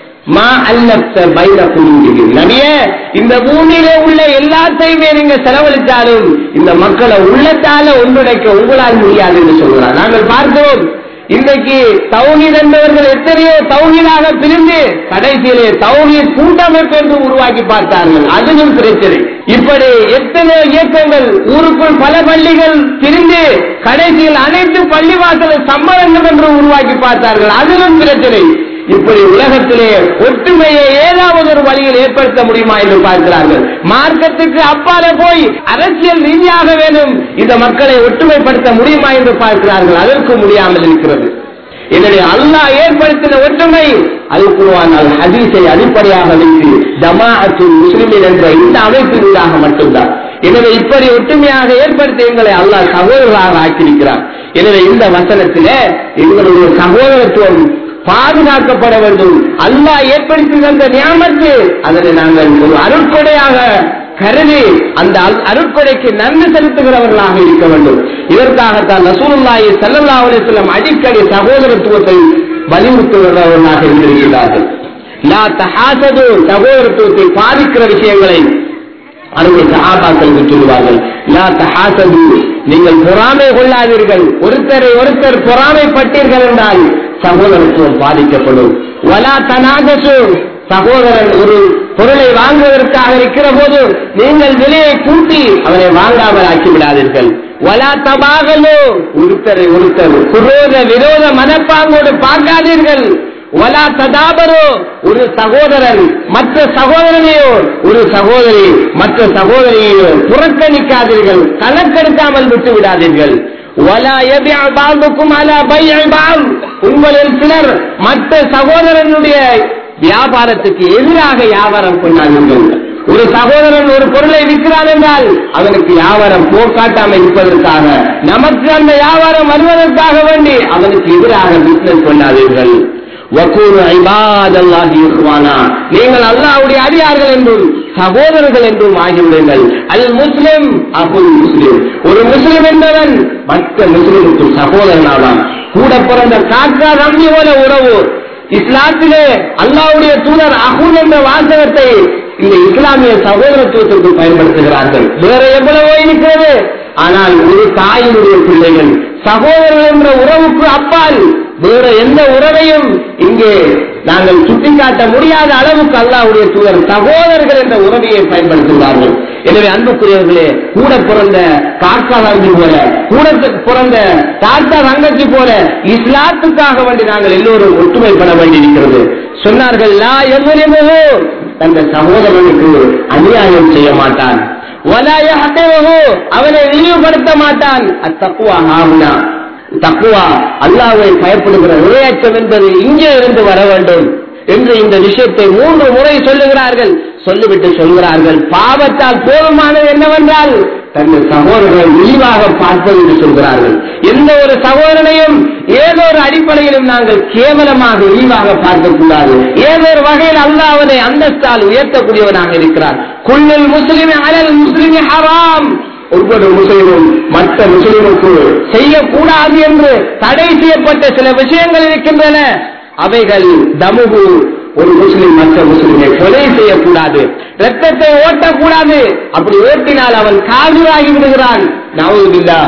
மா அல்லப்த பைர குழுங்கிது நபியே இந்த பூமியிலே உள்ள எல்லாத்தையுமே நீங்க செலவழித்தாலும் இந்த மக்களை உள்ளத்தால ஒன்றுடைக்க உங்களால் முடியாது என்று சொல்கிறார் நாங்கள் பார்க்கிறோம் இன்றைக்கு தௌஹீத் என்பவர்கள் எத்தனையோ தௌஹீதாக பிரிந்து கடைசியிலே தௌஹீத் கூட்டமைப்பு என்று உருவாக்கி பார்த்தார்கள் அதுவும் பிரச்சனை இப்படி எத்தனையோ இயக்கங்கள் ஊருக்குள் பல பள்ளிகள் பிரிந்து கடைசியில் அனைத்து பள்ளிவாசல் சம்மதங்கள் என்று உருவாக்கி பார்த்தார்கள் அதுவும் பிரச்சனை இப்படி உலகத்திலே ஒற்றுமையை ஏதாவது ஒரு வழியில் ஏற்படுத்த முடியுமா என்று பார்க்கிறார்கள் மார்க்கத்துக்கு அப்பால போய் அரசியல் ரீதியாக வேணும் இந்த மக்களை ஒற்றுமைப்படுத்த முடியுமா என்று பார்க்கிறார்கள் அதற்கு முடியாமல் இருக்கிறது எனவே அல்லாஹ் ஏற்படுத்தின ஒற்றுமை அல் குர்ஆன் அல் ஹதீஸை அடிப்படையாக வைத்து ஜமாஅத்துல் முஸ்லிமின் என்ற இந்த அமைப்பினூடாக மட்டும்தான் எனவே இப்படி ஒற்றுமையாக ஏற்படுத்தி எங்களை அல்லாஹ் சகோதரர்களாக ஆக்கியிருக்கிறார் எனவே இந்த வசனத்திலே எங்களுடைய சகோதரத்துவம் பாதுகாக்கப்பட வேண்டும் அல்லாஹ் ஏற்படுத்தி தந்த ஞாபகத்து அதனை நாங்கள் ஒரு அருட்கொடையாக கருதி அந்த அல்- அருட்கொடைக்கு நன்றி செலுத்துகிறவர்களாக இருக்க வேண்டும் இதற்காகத்தான் ரசூலுல்லாஹி ஸல்லல்லாஹு அலைஹி வஸல்லம் அடிக்கடி சகோதரத்துவத்தை வலியுறுத்துகிறவர்களாக இருந்திருக்கிறார்கள் லா தஹாசது சகோதரத்துவத்தை பாதிக்கிற விஷயங்களை அருமை சஹாபாக்களுக்கு சொல்லுவார்கள் லா தஹாசது நீங்கள் பொறாமை கொள்ளாதீர்கள் ஒருத்தரை ஒருத்தர் பொறாமைப்பட்டீர்கள் என்றால் சகோதரத்துவம் பாதிக்கப்படும் வலா தனாகசு சகோதரன் ஒரு பொருளை வாங்குவதற்காக இருக்கிற போது நீங்கள் விலையை கூட்டி அவனை வாங்காமல் ஆக்கி விடாதீர்கள் வலா தபாகலோ ஒருத்தரை ஒருத்தர் குரோத விரோத மனப்பாங்கோடு பார்க்காதீர்கள் வலா ததாபரோ ஒரு சகோதரன் மற்ற சகோதரனையோ ஒரு சகோதரி மற்ற சகோதரியையோ புறக்கணிக்காதீர்கள் கணக்கெடுக்காமல் விட்டு விடாதீர்கள் வலா யபிஅ பாதுக்கும் அலா பைஇ பால் உங்களில் சிலர் மற்ற சகோதரனுடைய வியாபாரத்துக்கு எதிராக வியாபாரம் பண்ணாதீர்கள் ஒரு சகோதரன் ஒரு பொருளை விற்கிறான் என்றால் அவனுக்கு வியாபாரம் போக்காட்டாமல் இருப்பதற்காக நமக்கு அந்த வியாபாரம் வருவதற்காக வேண்டி அவனுக்கு எதிராக பிசினஸ் பண்ணாதீர்கள் வக்கூரு ஐபாதல்லாஹி இஹ்வானா நீங்கள் அல்லாஹ்வுடைய அடியார்கள் என்றும் சகோதரர்கள் என்றும் ஆகிவிடுங்கள் அல் முஸ்லிம் அபுல் முஸ்லிம் ஒரு முஸ்லிம் என்பவன் மற்ற முஸ்லிமுக்கு சகோதரனாவான் கூட பிறந்த காக்கா தம்பி போல உறவு இஸ்லாத்திலே அல்லாஹ்வுடைய தூதர் அஹூன் என்ற வாசகத்தை இந்த இஸ்லாமிய சகோதரத்துவத்திற்கு பயன்படுத்துகிறார்கள் வேற எவ்வளவோ இருக்கிறது ஆனால் ஒரு தாயினுடைய பிள்ளைகள் சகோதரர்கள் என்ற உறவுக்கு அப்பால் வேற எந்த உறவையும் இங்கே நாங்கள் சுட்டிக்காட்ட முடியாத அளவுக்கு அல்லாஹ்வுடைய தூதர் சகோதரர்கள் என்ற உறவையை பயன்படுத்துகிறார்கள் எனவே அன்புக்குரியவர்களே கூட பிறந்த காக்கா தங்கி போல கூட பிறந்த தாத்தா தங்கச்சி போல இஸ்லாத்துக்காக வேண்டி நாங்கள் எல்லோரும் ஒற்றுமைப்பட வேண்டியிருக்கிறது சொன்னார்கள் லா எவ்வளவு தந்த சகோதரனுக்கு அநியாயம் செய்ய மாட்டான் ولا يحقره அவனை இழிவுபடுத்த மாட்டான் அத்தக்குவா ஹாவுனா தக்குவா அல்லாவை பயப்படுகிற இரையச்சம் என்பது இங்கே இருந்து வர வேண்டும் என்று இந்த விஷயத்தை மூன்று முறை சொல்லுகிறார்கள் சொல்லிவிட்டு சொல்கிறார்கள் பாவத்தால் போதுமானது என்னவென்றால் தங்கள் சகோதரர்களை இழிவாக பார்ப்பது என்று சொல்கிறார்கள் எந்த ஒரு சகோதரனையும் ஏதோ ஒரு அடிப்படையிலும் நாங்கள் கேவலமாக இழிவாக பார்க்கக்கூடாது ஏதோ ஒரு வகையில் அல்லாஹ் அவனை அந்தஸ்தால் உயர்த்தக்கூடியவனாக இருக்கிறார் குள்ளில் முஸ்லிம் அலல் முஸ்லிம் ஹராம் ஒவ்வொரு முஸ்லிமும் மற்ற முஸ்லிமுக்கு செய்யக்கூடாது என்று தடை செய்யப்பட்ட சில விஷயங்கள் இருக்கின்றன அவைகள் தமுகு ஒரு முஸ்லிம் மற்ற முஸ்லிமை கொலை செய்யக்கூடாது ரத்தத்தை ஓட்டக்கூடாது அப்படி ஓட்டினால் அவன் காவிராகி விடுகிறான் நாவுதில்லா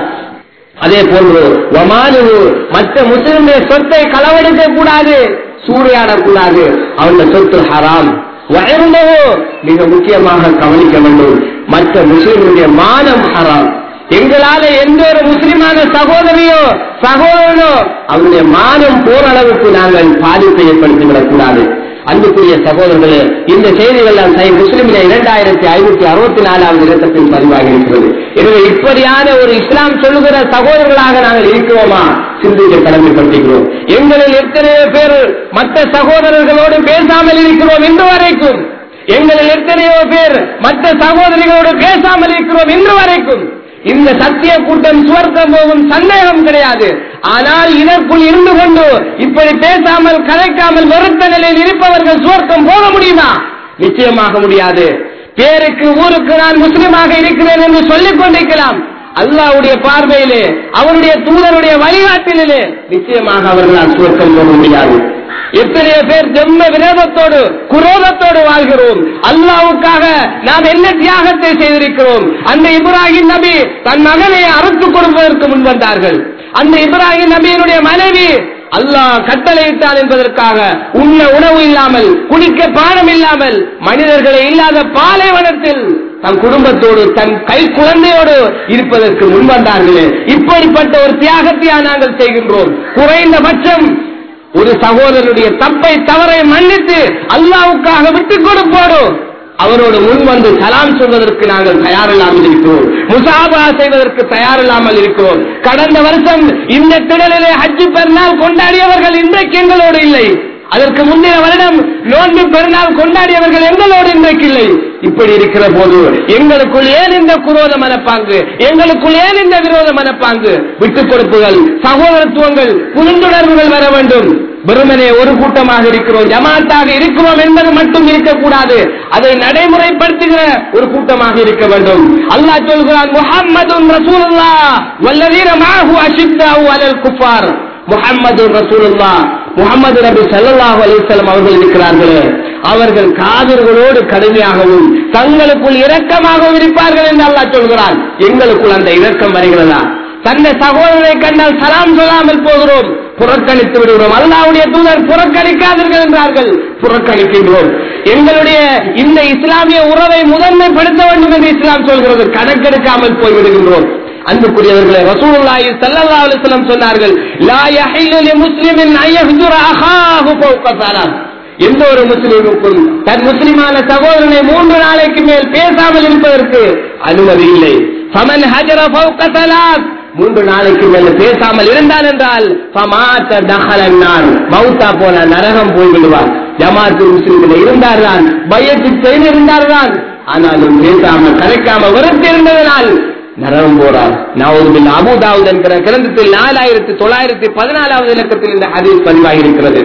அதே போன்று வமானு மற்ற முஸ்லிமுடைய சொத்தை களவெடுக்க கூடாது சூறையாடக்கூடாது அவனுடைய சொத்து ஹராம் வயர்ந்தவோ மிக முக்கியமாக கவனிக்க வேண்டும் மற்ற முஸ்லிமுடைய மானம் ஹராம் எங்களால எந்த ஒரு முஸ்லிமான சகோதரியோ சகோதரனோ அவருடைய மானம் போரளவுக்கு நாங்கள் பாதிப்பை ஏற்படுத்திவிடக் கூடாது அன்புக்குரிய சகோதரர்களே இந்த செய்திகள் எல்லாம் சை முஸ்லிமில இரண்டாயிரத்தி ஐநூத்தி அறுபத்தி நாலாவது இலக்கத்தில் பதிவாகி இருக்கிறது எனவே இப்படியான ஒரு இஸ்லாம் சொல்லுகிற சகோதரர்களாக நாங்கள் இருக்கிறோமா சிந்திக்க கடமைப்படுத்துகிறோம் எங்களில் எத்தனையோ பேர் மற்ற சகோதரர்களோடு பேசாமல் இருக்கிறோம் இன்று வரைக்கும் எங்களில் எத்தனையோ பேர் மற்ற சகோதரிகளோடு பேசாமல் இருக்கிறோம் இன்று வரைக்கும் இந்த சத்திய கூட்டம் சுவர்க்கம் போகும் சந்தேகம் கிடையாது ஆனால் இதற்குள் இருந்து கொண்டு இப்படி பேசாமல் கலைக்காமல் வெறுத்த நிலையில் இருப்பவர்கள் சுவர்க்கம் போக முடியுமா நிச்சயமாக முடியாது பேருக்கு ஊருக்கு நான் முஸ்லிமாக இருக்கிறேன் என்று சொல்லிக் கொண்டிருக்கலாம் அல்லாவுடைய பார்வையிலே அவருடைய தூதருடைய வழிகாட்டிலே நிச்சயமாக அவர்களால் சுவர்க்கம் போக முடியாது எத்தனையோ பேர் ஜென்ம விரோதத்தோடு குரோதத்தோடு வாழ்கிறோம் அல்லாவுக்காக நாம் என்ன தியாகத்தை செய்திருக்கிறோம் அந்த இப்ராஹிம் நபி தன் மகனை அறுத்து கொடுப்பதற்கு முன் வந்தார்கள் அந்த இப்ராஹிம் நபியினுடைய மனைவி அல்லாஹ் கட்டளையிட்டான் என்பதற்காக உண்ண உணவு இல்லாமல் குடிக்க பானம் இல்லாமல் மனிதர்களை இல்லாத பாலைவனத்தில் தன் குடும்பத்தோடு தன் கை குழந்தையோடு இருப்பதற்கு முன்வந்தார்களே இப்படிப்பட்ட ஒரு தியாகத்தையா நாங்கள் செய்கின்றோம் குறைந்தபட்சம் ஒரு சகோதரனுடைய தப்பை தவறை மன்னித்து அல்லாவுக்காக விட்டுக் கொடுப்போடு அவரோடு முன் வந்து சலாம் சொல்வதற்கு நாங்கள் தயாரில்லாமல் இருக்கிறோம் முசாபா செய்வதற்கு தயாரில்லாமல் இருக்கிறோம் கடந்த வருஷம் இந்த திடலிலே ஹஜ்ஜு பெருநாள் கொண்டாடியவர்கள் இன்றைக்கு எங்களோடு இல்லை அதற்கு முந்தைய வருடம் நோன்பு பெருநாள் கொண்டாடியவர்கள் எங்களோடு இன்றைக்கு இல்லை இப்படி இருக்கிற போது எங்களுக்குள் ஏன் இந்த குரோத மனப்பாங்கு எங்களுக்குள் ஏன் இந்த விரோத மனப்பாங்கு விட்டுக் கொடுப்புகள் சகோதரத்துவங்கள் புரிந்துணர்வுகள் வர வேண்டும் வெறுமனே ஒரு கூட்டமாக இருக்கிறோம் ஜமாத்தாக இருக்கிறோம் என்பது மட்டும் இருக்கக்கூடாது அதை நடைமுறைப்படுத்துகிற ஒரு கூட்டமாக இருக்க வேண்டும் அல்லாஹ் சொல்கிறான் முஹம்மது ரசூலுல்லா வல்லதீன மாஹு அஷித்தாஹு அலல் குஃபார் முஹம்மது ரசூலுல்லா முகமது நபி ஸல்லல்லாஹு அலைஹி வஸல்லம் அவர்கள் இருக்கிறார்களே அவர்கள் காவிர்களோடு கடுமையாகவும் தங்களுக்குள் இரக்கமாகவும் இருப்பார்கள் என்று அல்லாஹ் சொல்கிறான் எங்களுக்குள் அந்த இரக்கம் வருகிறதா தன்னை சகோதரரை கண்டால் சலாம் சொல்லாமல் போகிறோம் புறக்கணித்து விடுகிறோம் அல்லாவுடைய தூதர் புறக்கணிக்காதீர்கள் என்றார்கள் புறக்கணிக்கின்றோம் எங்களுடைய இந்த இஸ்லாமிய உறவை முதன்மைப்படுத்த வேண்டும் என்று இஸ்லாம் சொல்கிறது கணக்கெடுக்காமல் போய் விடுகின்றோம் அன்புக்குரியவர்களே ரசூலுல்லாஹி ஸல்லல்லாஹு அலைஹி வஸல்லம் சொன்னார்கள் லா யஹில்லு லிமுஸ்லிமின் அன் யஹ்ஜுர அஹாஹு ஃபௌக ஸலாத் எந்த ஒரு முஸ்லிமுக்கும் தன் முஸ்லிமான சகோதரனை மூன்று நாளைக்கு மேல் பேசாமல் இருப்பதற்கு அனுமதி இல்லை ஃபமன் ஹஜர ஃபௌக ஸலாத் மூன்று நாளைக்கு மேல பேசாமல் இருந்தான் என்றால் ஃபமாத்த தஹலன் நார் மௌத்தா போன நரகம் போய் விடுவார் ஜமாத்து முஸ்லிமில் இருந்தார்தான் பயத்து செய்திருந்தார்தான் ஆனாலும் பேசாம கலைக்காம வெறுத்து இருந்ததனால் நரகம் போறார் நாவூதுபில் அபுதாவுத் என்கிற கிரந்தத்தில் நாலாயிரத்தி தொள்ளாயிரத்தி பதினாலாவது இலக்கத்தில் இந்த ஹதீஸ் பதிவாகி இருக்கிறது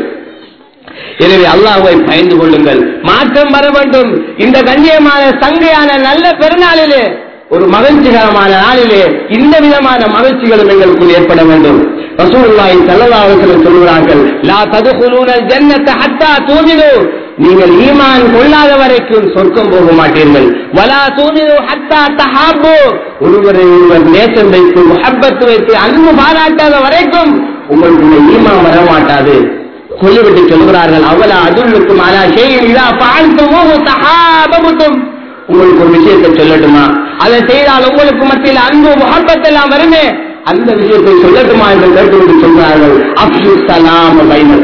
எனவே அல்லாஹ்வை பயந்து கொள்ளுங்கள் மாற்றம் வர வேண்டும் இந்த கண்ணியமான சங்கையான நல்ல பெருநாளிலே ஒரு மகிழ்ச்சிகரமான நாளிலே இந்த விதமான மகிழ்ச்சிகளும் எங்களுக்குள் ஏற்பட வேண்டும் ரசூலுல்லாஹி ஸல்லல்லாஹு அலைஹி வஸல்லம் சொல்கிறார்கள் லா ததுகுலூனல் ஜன்னத ஹத்தா தூமினு நீங்கள் ஈமான் கொள்ளாத வரைக்கும் சொர்க்கம் போக மாட்டீர்கள் வலா தூமினு ஹத்தா தஹாபு ஒருவரை ஒருவர் நேசம் வைத்து முஹப்பத் வைத்து அன்பு பாராட்டாத வரைக்கும் உங்களுடைய ஈமான் வர மாட்டாது சொல்லிவிட்டு சொல்கிறார்கள் அவலா அதுல்லுக்கும் அலா ஷைஇன் இதா ஃபஅல்துமூஹு தஹாபபுதும் உங்களுக்கு ஒரு விஷயத்தை சொல்லட்டுமா அதை செய்தால் உங்களுக்கு மத்தியில் அன்பு முகப்பத் எல்லாம் வருமே அந்த விஷயத்தை சொல்லட்டுமா என்று கேட்டுவிட்டு சொல்கிறார்கள் அப்சு சலாம் பைனக்கும்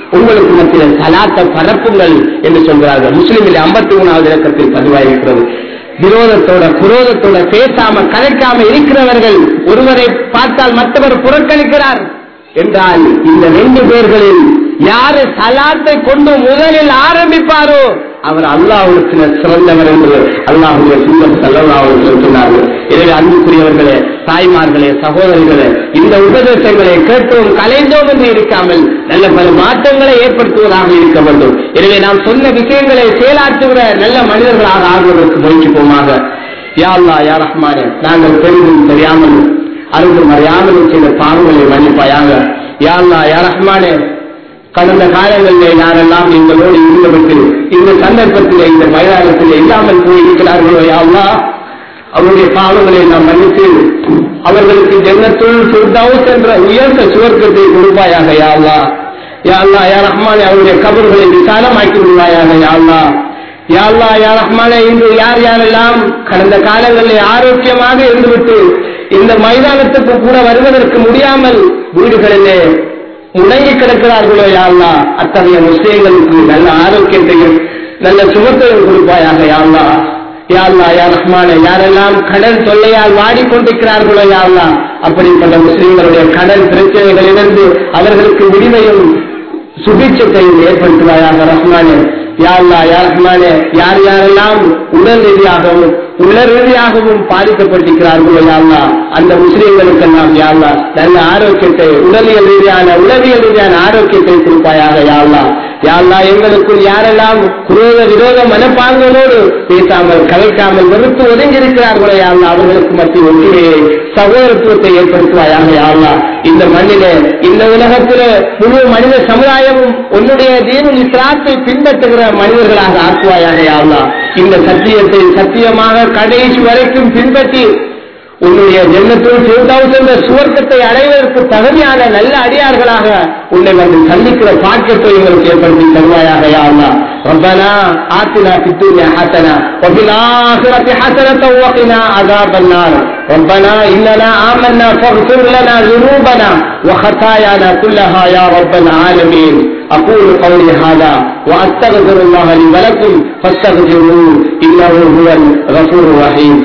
உங்களுக்கு மத்தியில் சலாத்தை பரப்புங்கள் என்று சொல்கிறார்கள் முஸ்லிமில் ஐம்பத்தி மூணாவது இலக்கத்தில் பதிவாயிருக்கிறது விரோதத்தோட குரோதத்தோட பேசாம கலைக்காம இருக்கிறவர்கள் ஒருவரை பார்த்தால் மற்றவர் புறக்கணிக்கிறார் என்றால் இந்த ரெண்டு பேர்களில் யாரு சலாத்தை கொண்டு முதலில் ஆரம்பிப்பாரோ அவர் அல்லாஹ்வுக்கு சிறந்தவர் என்று அல்லாஹுடைய சுந்தர் செல்லவா அவர்கள் சொன்னார்கள் எனவே அன்புக்குரியவர்களே தாய்மார்களே சகோதரிகளே இந்த உபதேசங்களை கேட்டோம் கலைந்தோம் என்று இருக்காமல் நல்ல பல மாற்றங்களை ஏற்படுத்துவதாக இருக்க வேண்டும் எனவே நாம் சொன்ன விஷயங்களை செயலாற்றுகிற நல்ல மனிதர்களாக ஆகுவதற்கு முயற்சிப்போமாக யா அல்லா யா ரஹ்மானே நாங்கள் தெரிந்தும் தெரியாமல் அறிந்தும் அறியாமலும் செய்த பாவங்களை மன்னிப்பாயாக யா அல்லா யா ரஹ்மானே கடந்த காலங்களிலே யாரெல்லாம் எங்களோடு இருந்தபட்டு இந்த சந்தர்ப்பத்திலே இந்த மைதானத்திலே இல்லாமல் போயிருக்கிறார்களோ யாவா அவருடைய பாவங்களை நாம் மன்னித்து அவர்களுக்கு ஜென்னத்துள் சுர்தவுஸ் என்ற உயர்ந்த சுவர்க்கத்தை கொடுப்பாயாக யாவா யாழ்லா யா ரஹ்மானே அவருடைய கபர்களை விசாலமாக்கி விடுவாயாக யாழ்லா யாழ்லா யா ரஹ்மானே இன்று யார் யாரெல்லாம் கடந்த காலங்களில் ஆரோக்கியமாக இருந்துவிட்டு இந்த மைதானத்துக்கு கூட வருவதற்கு முடியாமல் வீடுகளிலே முடங்கி கிடக்கிறார்களோ யாழ்லா அத்தகைய முஸ்லீம்களுக்கு நல்ல ஆரோக்கியத்தையும் நல்ல சுகத்தையும் கொடுப்பாயாக யாழ்லா யாழ்லா யா ரஹ்மான யாரெல்லாம் கடல் தொல்லையால் வாடிக்கொண்டிருக்கிறார்களோ யாழ்லா அப்படிப்பட்ட முஸ்லீம்களுடைய கடல் பிரச்சனைகளிலிருந்து அவர்களுக்கு விடுதலையும் சுபிட்சத்தையும் ஏற்படுத்துவாயாக ரஹ்மானே யாழ்லா யா ரஹ்மானே யார் யாரெல்லாம் உடல் ரீதியாகவும் உள்ள ரீதியாகவும் பாதிக்கப்பட்டிருக்கிறார்களோ யாழ்லா அந்த முஸ்லீம்களுக்கெல்லாம் யாழ்லா நல்ல ஆரோக்கியத்தை உடலியல் ரீதியான உளவியல் ரீதியான ஆரோக்கியத்தை கொடுப்பாயாக யாழ்லா யாழ்லா எங்களுக்குள் யாரெல்லாம் குரோத விரோத மனப்பாங்களோடு பேசாமல் கலைக்காமல் வெறுத்து ஒதுங்கி இருக்கிறார்களோ யாழ்லா அவர்களுக்கு மத்திய ஒற்றுமையை சகோதரத்துவத்தை ஏற்படுத்துவாயாக யாழ்லா இந்த மண்ணிலே இந்த உலகத்திலே முழு மனித சமுதாயமும் உன்னுடைய தீனுல் இஸ்லாத்தை பின்பற்றுகிற மனிதர்களாக ஆக்குவாயாக யாழ்லா இந்த சத்தியத்தை சத்தியமாக கடைசி வரைக்கும் பின்பற்றி உன்னுடைய ஜென்மத்தில் சிறுதாவுஸ் என்ற சுவர்க்கத்தை அடைவதற்கு தகுதியான நல்ல அடியார்களாக உன்னை வந்து சந்திக்கிற பாக்கியத்தை எங்களுக்கு ஏற்படுத்தி தருவாயாக யாருலா ربنا آتنا في الدنيا حسنة وفي الآخرة حسنة وقنا عذاب النار ربنا إننا آمنا فاغفر لنا ذنوبنا وخطايانا كلها يا رب العالمين أقول قولي هذا وأستغفر الله لي ولكم فاستغفروه إنه هو الغفور الرحيم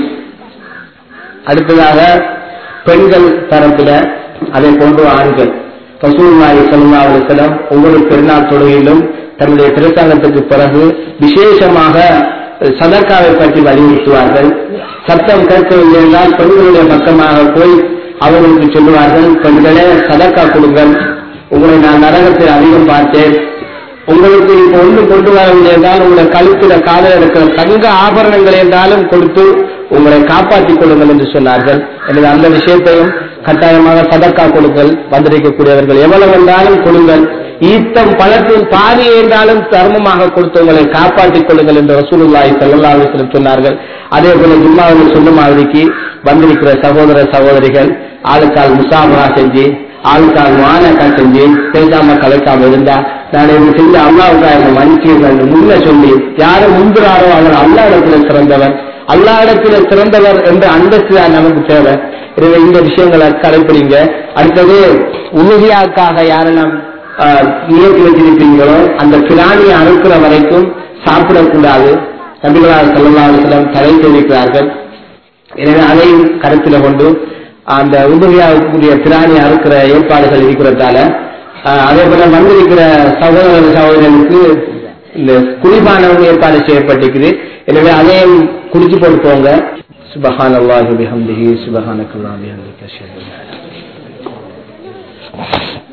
அடுத்ததாக பெண்கள் தரப்பில அதை போன்று ஆண்கள் ரசூல்நாயி சல்லா அலுவலம் ஒவ்வொரு பெருநாள் தொழுகையிலும் தன்னுடைய பிரசங்கத்துக்கு பிறகு விசேஷமாக சதக்காவை பற்றி வலியுறுத்துவார்கள் சத்தம் கேட்கவில்லை என்றால் பெண்களுடைய பக்கமாக போய் அவர்களுக்கு சொல்லுவார்கள் பெண்களே சதக்கா கொடுங்கள் உங்களை நான் நரகத்தில் அதிகம் பார்த்தேன் உங்களுக்கு இப்ப ஒன்று கொண்டு வரவில்லை என்றால் உங்களை கழுத்துல காலில் இருக்கிற தங்க ஆபரணங்கள் என்றாலும் கொடுத்து உங்களை காப்பாற்றிக் கொள்ளுங்கள் என்று சொன்னார்கள் எனவே அந்த விஷயத்தையும் கட்டாயமாக சதக்கா கொடுங்கள் வந்திருக்கக்கூடியவர்கள் எவ்வளவு என்றாலும் கொடுங்கள் ஈத்தம் பழத்தின் பாதி என்றாலும் தர்மமாக கொடுத்து உங்களை காப்பாற்றிக் கொள்ளுங்கள் என்று ரசூலுல்லாஹி ஸல்லல்லாஹு அலைஹி வஸல்லம் சொன்னார்கள் அதே போல ஜும்மாவில் சொன்ன மாதிரிக்கு வந்திருக்கிற சகோதர சகோதரிகள் ஆளுக்கால் முசாபரா செஞ்சு ஆளுக்கால் மானக்கா செஞ்சு பேசாம கலைக்காம இருந்தா நான் இது செஞ்ச அல்லாவுக்கா என்ன மன்னிச்சு முன்ன சொல்லி யாரு முந்துறாரோ அவர் அல்லா இடத்துல சிறந்தவர் அல்லா இடத்துல சிறந்தவர் என்ற அந்தஸ்து தான் நமக்கு தேவை எனவே இந்த விஷயங்களை கடைபிடிங்க அடுத்தது உறுதியாக்காக யாரெல்லாம் நியத்தி வச்சிருப்பீங்களோ அந்த பிராணியை அறுக்கிற வரைக்கும் சாப்பிடக்கூடாது நபிகளார் செல்லல்லாசலம் தடை தெரிவிக்கிறார்கள் எனவே அதையும் கருத்தில் கொண்டு அந்த உதவியாகக்கூடிய பிராணி அறுக்கிற ஏற்பாடுகள் இருக்கிறதால அதே போல வந்திருக்கிற சகோதர சகோதரனுக்கு இந்த குடிபானம் ஏற்பாடு செய்யப்பட்டிருக்குது எனவே அதையும் குடிச்சு போட்டு போங்க சுபஹான் அல்லாஹி பிஹம்திஹி சுபஹானக்கல்லாஹி பிஹம்திஹி அஷ்ஹது அன் லா இலாஹா இல்லல்லாஹ்